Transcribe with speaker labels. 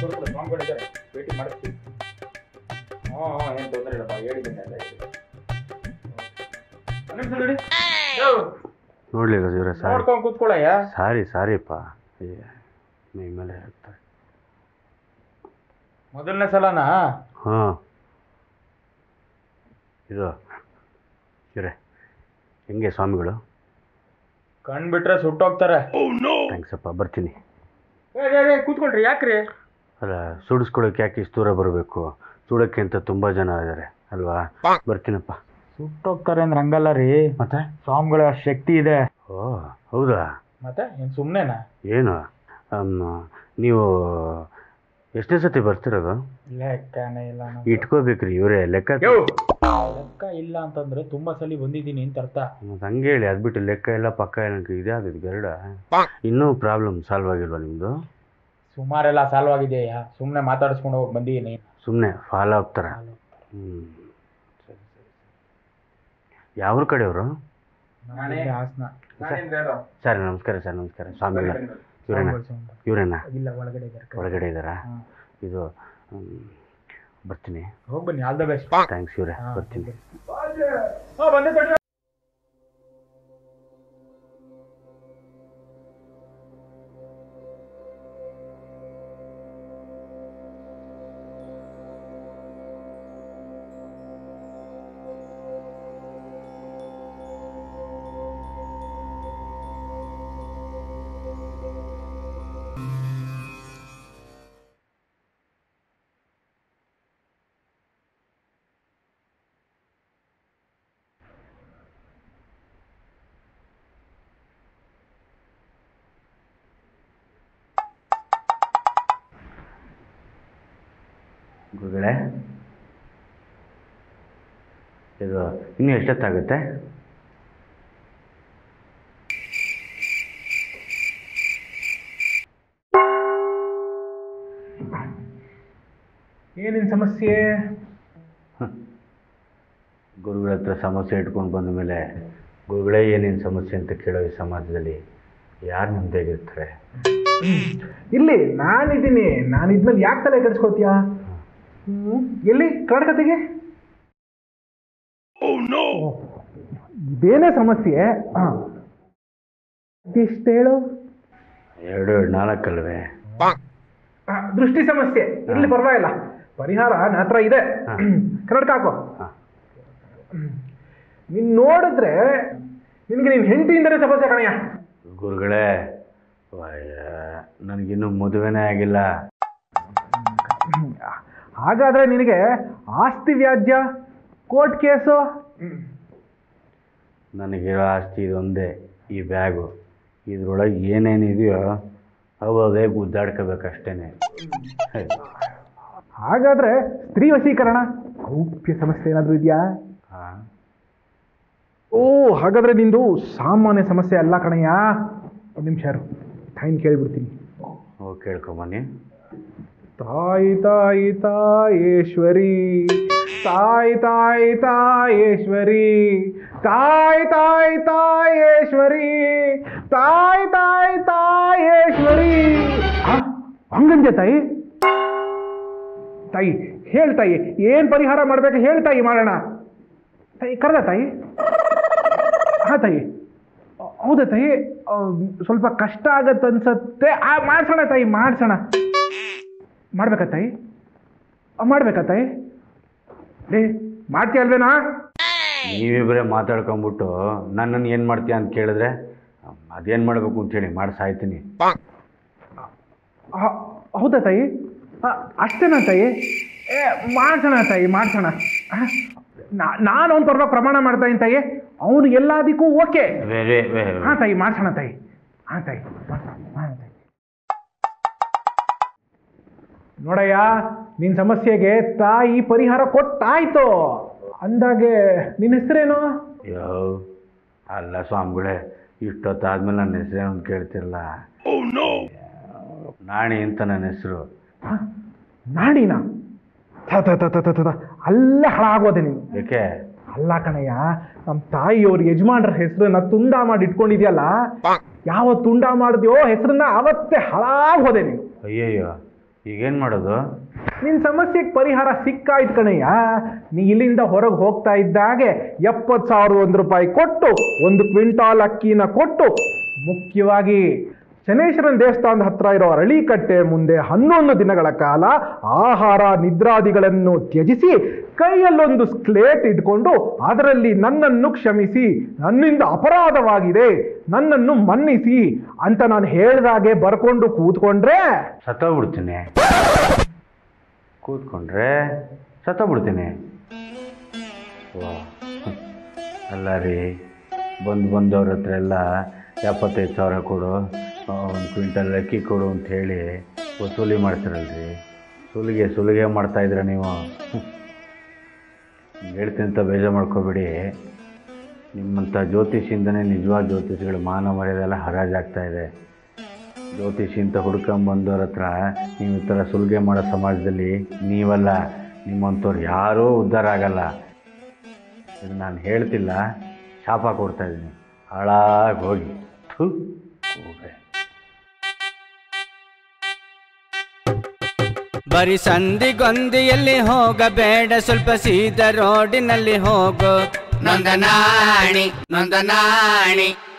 Speaker 1: ಕೊಡ್ಬಿಡು ಸ್ವಾಮಿಗಳಿದ್ದಾರೆ ಭೇಟಿ ಮಾಡಿಸ್ತೀವಿ ಹ್ಞೂ ಹ್ಞೂ ಏನು ತೊಂದರೆ ಇಲ್ಲಪ್ಪ ಹೇಳಿದ್ದೀನಿ ಎಲ್ಲ ಹೇಳಿದ್ದೀನಿ. ಒಂದ್ ನಿಮಿಷ ನೋಡಿ
Speaker 2: ನೋಡ್ಲಿ ಇವರೇ ಸಾರಿ
Speaker 1: ನೋಡ್ಕೊಂಡು ಕೂತ್ಕೊಳ್ಳಯ್ಯ
Speaker 2: ಸಾರಿ ಸಾರಿಪ್ಪ ಏ, ಮೈ ಮೇಲೆ ಹಾಕ್ತಾರೆ
Speaker 1: ಮೊದಲನೇ ಸಲನಾ
Speaker 2: ಹಾಂ ಇದು ಇವರೇ ಹೆಂಗೆ ಸ್ವಾಮಿಗಳು
Speaker 1: ಕಣ್ಬಿಟ್ರೆ ಸುಟ್ಟೋಗ್ತಾರೆ
Speaker 2: ಥ್ಯಾಂಕ್ಸ್ ಅಪ್ಪ ಬರ್ತೀನಿ
Speaker 1: ಏ, ಏ, ಏ, ಕೂತ್ಕೊಳ್ರಿ ಯಾಕ್ರಿ
Speaker 2: ಅಲ್ಲ ಸುಡಿಸ್ಕೊಳಕ್ಕೆ ಯಾಕೆ ಇಷ್ಟು ದೂರ ಬರಬೇಕು ಸುಡೋಕ್ಕೆ ಅಂತ ತುಂಬ ಜನ ಇದ್ದಾರೆ ಅಲ್ವಾ ಬರ್ತೀನಪ್ಪ
Speaker 1: ಸುಟ್ಟೋಗ್ತಾರೆ ಅಂದ್ರೆ ಹಂಗಲ್ಲ ರೀ
Speaker 2: ಮತ್ತೆ
Speaker 1: ಸ್ವಾಮಿಗಳ ಶಕ್ತಿ ಇದೆ
Speaker 2: ಓ ಹೌದಾ
Speaker 1: ಮತ್ತೆ ಏನು ಸುಮ್ಮನೆನಾ
Speaker 2: ಏನು ಅಮ್, ನೀವು ಎಷ್ಟನೇ ಸತಿ ಬರ್ತಿರೋದು
Speaker 1: ಲೆಕ್ಕನೇ ಇಲ್ಲ ನಮ್ಗೆ.
Speaker 2: ಇಟ್ಕೋಬೇಕ್ರಿ ಇವರೇ ಲೆಕ್ಕ
Speaker 1: ಲೆಕ್ಕ ಇಲ್ಲ ಅಂತಂದ್ರೆ ತುಂಬಾ ಸಲ ಬಂದಿದ್ದೀನಿ ಅಂತ ಅರ್ಥ
Speaker 2: ಮತ್ತೆ ಹಂಗೆ ಹೇಳಿ ಅದು ಬಿಟ್ಟು ಲೆಕ್ಕ ಎಲ್ಲ ಪಕ್ಕ ಎಲ್ಲ ಇದೆ ಅದು ಗರುಡ ಇನ್ನೂ ಪ್ರಾಬ್ಲಮ್ ಸಾಲ್ವ್ ಆಗಿಲ್ವಾ ನಿಮ್ಮದು
Speaker 1: ಸುಮಾರೆಲ್ಲ ಸಾಲ್ವ್ ಆಗಿದೆಯಾ ಸುಮ್ಮನೆ ಮಾತಾಡಿಸ್ಕೊಂಡು ಹೋಗಿ ಬಂದಿದ್ದೀನಿ
Speaker 2: ಸುಮ್ಮನೆ ಫಾಲೋ ಆಗ್ತಾರ ಹ್ಞೂ ಸರಿ ಸರಿ ಯಾವ ಕಡೆಯವರು
Speaker 1: ಹಾಸನ
Speaker 2: ಸರ್ ನಮಸ್ಕಾರ ಸರ್ ನಮಸ್ಕಾರ ಸ್ವಾಮಿಗಳ ಇವರೇನಾ ಇವರೇನಾ
Speaker 1: ಇಲ್ಲ ಒಳಗಡೆ ಇದ್ದಾರೆ
Speaker 2: ಒಳಗಡೆ ಇದ್ದಾರಾ
Speaker 1: ಹಾ.
Speaker 2: ಇದು ಹ್ಮ್, ಬರ್ತೀನಿ
Speaker 1: ಹೋಗಿ ಬನ್ನಿ ಆಲ್ ದ ಬೆಸ್ಟ್
Speaker 2: ಥ್ಯಾಂಕ್ಸ್ ಇವರೇ ಬರ್ತೀನಿ
Speaker 1: ಬಂದೆ ತಡ್ರಿ.
Speaker 2: ಗುರುಗಳೇ ಇದು ಇನ್ನೂ ಎಷ್ಟೊತ್ತಾಗುತ್ತೆ
Speaker 1: ಏನಿನ್ ಸಮಸ್ಯೆ
Speaker 2: ಗುರುಗಳ ಹತ್ರ ಸಮಸ್ಯೆ ಇಟ್ಕೊಂಡು ಬಂದ ಮೇಲೆ ಗುರುಗಳೇ ಏನೇನು ಸಮಸ್ಯೆ ಅಂತ ಕೇಳೋ ಈ ಸಮಾಜದಲ್ಲಿ ಯಾರು ನೆಮ್ಮದಿಯಾಗಿರ್ತಾರೆ
Speaker 3: ಇಲ್ಲಿ ನಾನಿದ್ದೀನಿ ನಾನು ಇದ್ಮೇಲೆ ಯಾಕೆ ತಲೆ ಕೆಡಿಸ್ಕೋತೀಯ ಎಲ್ಲಿ ಕರ್ನಾಟಕತೆಗೆ ಇದೇನೇ ಸಮಸ್ಯೆ ಹಾಂ ಇಷ್ಟು ಹೇಳು
Speaker 2: ಎರಡು ಎರಡು ನಾಲ್ಕಲ್ವೇ
Speaker 3: ಆ, ದೃಷ್ಟಿ ಸಮಸ್ಯೆ ಇರ್ಲಿ ಪರವಾಗಿಲ್ಲ ಪರಿಹಾರ ನನ್ನ ಹತ್ರ ಇದೆ
Speaker 2: ಹಾ.
Speaker 3: ಕನ್ನಡಕ ಹಾಕೋ
Speaker 2: ಹಾಂ
Speaker 3: ನೀನ್ ನೋಡಿದ್ರೆ ನಿನಗೆ ನಿನ್ನ ಹೆಂಡತಿಯಿಂದಲೇ ಸಮಸ್ಯೆ ಕಣಯ್ಯ
Speaker 2: ಗುರುಗಳೇ ವಯ್ಯ, ನನಗಿನ್ನೂ ಮದುವೆನೇ ಆಗಿಲ್ಲ
Speaker 3: ಹಾಗಾದ್ರೆ ನಿನಗೆ ಆಸ್ತಿ ವ್ಯಾಜ್ಯ ಕೋರ್ಟ್ ಕೇಸು
Speaker 2: ನನಗಿರೋ ಆಸ್ತಿ ಇದೊಂದೇ ಈ ಬ್ಯಾಗು ಇದ್ರೊಳಗೆ ಏನೇನಿದೆಯೋ ಅವು ಅದೇ ಗುದ್ದಾಡ್ಕೋಬೇಕಷ್ಟೇ
Speaker 3: ಹಾಗಾದ್ರೆ ಸ್ತ್ರೀ ವಶೀಕರಣ ಗೌಪ್ಯ ಸಮಸ್ಯೆ ಏನಾದರೂ ಇದೆಯಾ
Speaker 2: ಹಾಂ
Speaker 3: ಓ ಹಾಗಾದ್ರೆ ನಿಂದು ಸಾಮಾನ್ಯ ಸಮಸ್ಯೆ ಅಲ್ಲ ಕಣಯ್ಯ ಒಂದು ನಿಮಿಷ ಯಾರು ಟೈಮ್ ಕೇಳಿಬಿಡ್ತೀನಿ
Speaker 2: ಹೋಗಿ ಕೇಳ್ಕೊಂಬನ್ನಿ
Speaker 3: ತಾಯಿ ತಾಯಿ ತಾಯೇಶ್ವರಿ ತಾಯಿ ತಾಯಿ ತಾಯೇಶ್ವರಿ ತಾಯಿ ತಾಯಿ ತಾಯೇಶ್ವರಿ ತಾಯಿ ತಾಯಿ ತಾಯೇಶ್ವರಿ ಆ, ಹಂಗಂದೆ ತಾಯಿ ತಾಯಿ ಹೇಳ್ ತಾಯಿ ಏನ್ ಪರಿಹಾರ ಮಾಡ್ಬೇಕು ಹೇಳ್ ತಾಯಿ ಮಾಡೋಣ ತಾಯಿ ಕರೆದ ತಾಯಿ ಹಾ ತಾಯಿ ಅ- ಹೌದಾ ತಾಯಿ ಆ, ಸ್ವಲ್ಪ ಕಷ್ಟ ಆಗತ್ತೆ ಅನ್ಸತ್ತೆ ಆ ಮಾಡ್ಸೋಣ ತಾಯಿ ಮಾಡ್ಸೋಣ ಮಾಡ್ಬೇಕಾ ತಾಯಿ ಆ, ಮಾಡ್ಬೇಕಾ ತಾಯಿ ಲೇ ಮಾಡ್ತೀಯ ಅಲ್ವೇನಾ
Speaker 2: ನೀವಿಬ್ಬರೇ ಮಾತಾಡ್ಕೊಂಬಿಟ್ಟು ನನ್ನನ್ನು ಏನು ಮಾಡ್ತೀಯ ಅಂತ ಕೇಳಿದ್ರೆ ಅದೇನು ಮಾಡಬೇಕು ಅಂತೇಳಿ ಮಾಡಿ ಸಾಯ್ತೀನಿ
Speaker 3: ಹ- ಹೌದಾ ತಾಯಿ ಆ, ಅಷ್ಟೇನಾ ತಾಯಿ ಏ ಮಾಡ್ಸೋಣ ತಾಯಿ ಮಾಡ್ಸೋಣ ಆ, ನಾ- ನಾನು ಅವ್ನ ಪರವಾಗಿ ಪ್ರಮಾಣ ಮಾಡ್ತಾ ಇದ್ದೀನಿ ತಾಯಿ ಅವನು ಎಲ್ಲದಕ್ಕೂ ಓಕೆ
Speaker 2: ವೆರಿ
Speaker 3: ಹಾ ತಾಯಿ ಮಾಡ್ಸೋಣ ತಾಯಿ ಹಾ ತಾಯಿ ಮಾಡ್ಸೋಣ. ಹಾ, ತಾಯಿ ನೋಡಯ್ಯ ನಿನ್ನ ಸಮಸ್ಯೆಗೆ ತಾಯಿ ಪರಿಹಾರ ಕೊಟ್ಟಾಯ್ತು ಅಂದಾಗೆ ನಿನ್ನ ಹೆಸರೇನು
Speaker 2: ಯೋ ಅಲ್ಲ ಸ್ವಾಮಿಗಳೇ ಇಷ್ಟೊತ್ತಾದ್ಮೇಲೆ ನನ್ನ ಹೆಸರೇನು ಅಂತ ಕೇಳ್ತಿರಲ್ಲ ನಾಣಿ ಅಂತ ನನ್ನ ಹೆಸರು
Speaker 3: ಹ? ನಾಡಿನ ಥ ಥ ಥ ಥ ಥ ಥ ಥ. ಅಲ್ಲೇ ಹಾಳಾಗೋದೆ ನೀನು
Speaker 2: ಏಕೆ
Speaker 3: ಅಲ್ಲ ಕಣಯ್ಯ ನಮ್ಮ ತಾಯಿಯವ್ರ ಯಜಮಾನ್ರ ಹೆಸರನ್ನ ತುಂಡ ಮಾಡಿ ಇಟ್ಕೊಂಡಿದ್ಯಲ್ಲ ಯಾವ ತುಂಡ ಮಾಡಿದ್ಯೋ ಹೆಸರನ್ನ ಅವತ್ತೇ ಹಾಳಾಗೋದೆ ನೀನು
Speaker 2: ಅಯ್ಯಯ್ಯೋ ಈಗೇನು ಮಾಡೋದು
Speaker 3: ನಿನ್ನ ಸಮಸ್ಯೆಗೆ ಪರಿಹಾರ ಸಿಕ್ಕಾಯ್ತು ಕಣಯ್ಯ ನೀ ಇಲ್ಲಿಂದ ಹೊರಗೆ ಹೋಗ್ತಾ ಇದ್ದಾಗೆ ಎಪ್ಪತ್ತು ಸಾವಿರದ ಒಂದು ರೂಪಾಯಿ ಕೊಟ್ಟು ಒಂದು ಕ್ವಿಂಟಾಲ್ ಅಕ್ಕಿನ ಕೊಟ್ಟು ಮುಖ್ಯವಾಗಿ ಶನೇಶ್ವರನ ದೇವಸ್ಥಾನದ ಹತ್ರ ಇರೋ ಅರಳಿಕಟ್ಟೆ ಮುಂದೆ ಹನ್ನೊಂದು ದಿನಗಳ ಕಾಲ ಆಹಾರ ನಿದ್ರಾದಿಗಳನ್ನು ತ್ಯಜಿಸಿ ಕೈಯಲ್ಲೊಂದು ಸ್ಲೇಟ್ ಇಟ್ಕೊಂಡು ಅದರಲ್ಲಿ ನನ್ನನ್ನು ಕ್ಷಮಿಸಿ ನನ್ನಿಂದ ಅಪರಾಧವಾಗಿದೆ ನನ್ನನ್ನು ಮನ್ನಿಸಿ ಅಂತ ನಾನು ಹೇಳ್ದಾಗೆ ಬರ್ಕೊಂಡು ಕೂತ್ಕೊಂಡ್ರೆ
Speaker 2: ಸತ್ತೋಗ್ಬಿಡ್ತೀನಿ ಕೂತ್ಕೊಂಡ್ರೆ ಸತ್ತೋಗ್ಬಿಡ್ತೀನಿ ವಾ ಅಲ್ಲ ರೀ ಬಂದು ಬಂದವ್ರ ಹತ್ರ ಎಲ್ಲ ಎಪ್ಪತ್ತೈದು ಸಾವಿರ ಕೊಡು ಒಂದು ಕ್ವಿಂಟಲ್ ಅಕ್ಕಿ ಕೊಡು ಅಂತ ಹೇಳಿ ವಸೂಲಿ ಮಾಡ್ತಾರಲ್ರಿ ಸುಲಿಗೆ ಸುಲಿಗೆ ಮಾಡ್ತಾಯಿದ್ರ ನೀವು ಹ್ಮ್. ಹಿಂಗ್ ಹೇಳ್ತೀನಿ ಅಂತ ಬೇಜಾರು ಮಾಡ್ಕೋಬೇಡಿ ನಿಮ್ಮಂಥ ಜ್ಯೋತಿಷಿಂದನೇ ನಿಜವಾದ ಜ್ಯೋತಿಷಿಗಳ ಮಾನ ಮರ್ಯಾದೆ ಎಲ್ಲ ಹರಾಜಾಗ್ತಾ ಇದೆ ಜ್ಯೋತಿಷಿ ಅಂತ ಹುಡ್ಕೊಂಬಂದವ್ರ ಹತ್ರ ನೀವು ಈ ಥರ ಸುಲಿಗೆ ಮಾಡೋ ಸಮಾಜದಲ್ಲಿ ನೀವಲ್ಲ ನಿಮ್ಮಂಥವ್ರು ಯಾರೂ ಉದ್ಧಾರ ಆಗಲ್ಲ ಇದು ನಾನು ಹೇಳ್ತಿಲ್ಲ ಶಾಪ ಕೊಡ್ತಾ ಇದ್ದೀನಿ ಹಾಳಾಗಿ ಹೋಗಿ ಥು ಕೂಗೆ.
Speaker 4: ಬರೀ ಸಂದಿಗೊಂದಿಯಲ್ಲಿ ಹೋಗಬೇಡ ಸ್ವಲ್ಪ ಸೀದ ರೋಡಿನಲ್ಲಿ ಹೋಗು ನೊಂದನಾಣಿ ನೊಂದನಾಣಿ